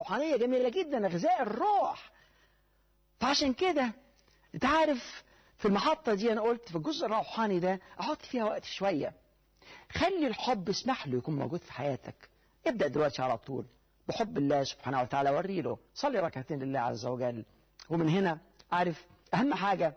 روحانية جميلة جدا غذاء الروح فعشان كده انت عارف في المحطة دي أنا قلت في الجزء الروحاني ده أحط فيها وقت شوية خلي الحب اسمح له يكون موجود في حياتك ابدأ دلوقتي على طول بحب الله سبحانه وتعالى وري له صلي ركعتين لله عز وجل ومن هنا عارف أهم حاجة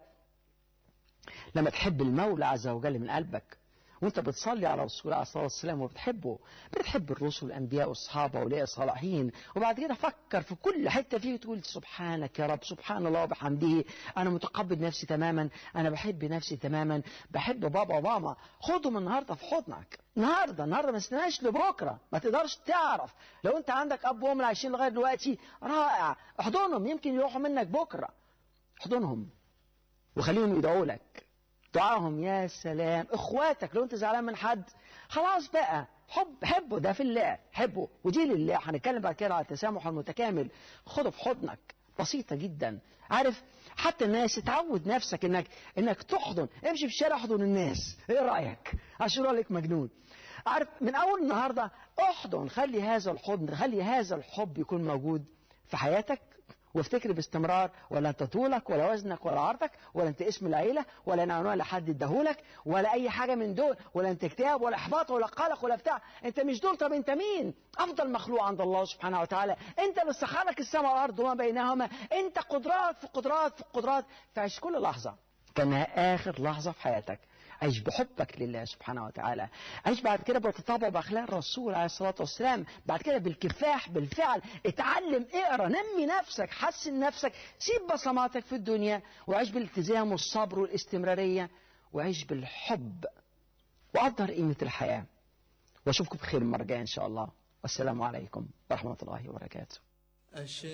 لما تحب المولى عز وجل من قلبك وانت بتصلي على الرسول عليه الصلاه والسلام وبتحبه بتحب الرسل والانبياء والصحابه واولياء الصالحين وبعد كده فكر في كل حته فيه تقول سبحانك يا رب سبحان الله وبحمده انا متقبل نفسي تماما انا بحب نفسي تماما بحب بابا وماما خدهم النهارده في حضنك النهارده النهارده ما استناش لبكره ما تقدرش تعرف لو انت عندك اب وام عايشين لغايه دلوقتي رائع احضنهم يمكن يروحوا منك بكره احضنهم وخليهم يدعوا لك دعاهم يا سلام اخواتك لو انت زعلان من حد خلاص بقى حب حبه ده في الله حبه ودي لله هنتكلم بعد كده على التسامح المتكامل خده في حضنك بسيطة جدا عارف حتى الناس تعود نفسك انك انك تحضن امشي في الشارع احضن الناس ايه رايك عشان لك مجنون عارف من اول النهارده احضن خلي هذا الحضن خلي هذا الحب يكون موجود في حياتك وافتكر باستمرار ولا انت طولك ولا وزنك ولا عرضك ولا انت اسم العيلة ولا عنوان لحد اداهولك ولا اي حاجة من دول ولا انت اكتئاب ولا احباط ولا قلق ولا بتاع انت مش دول طب انت مين افضل مخلوق عند الله سبحانه وتعالى انت اللي سخرك السماء والارض وما بينهما انت قدرات في قدرات في قدرات فعيش كل لحظة كانها اخر لحظة في حياتك عيش بحبك لله سبحانه وتعالى عيش بعد كده بتطابق باخلاق الرسول عليه الصلاه والسلام بعد كده بالكفاح بالفعل اتعلم اقرا نمي نفسك حسن نفسك سيب بصماتك في الدنيا وعيش بالالتزام والصبر والاستمراريه وعيش بالحب وقدر قيمه الحياه واشوفكم بخير المره الجايه ان شاء الله والسلام عليكم ورحمه الله وبركاته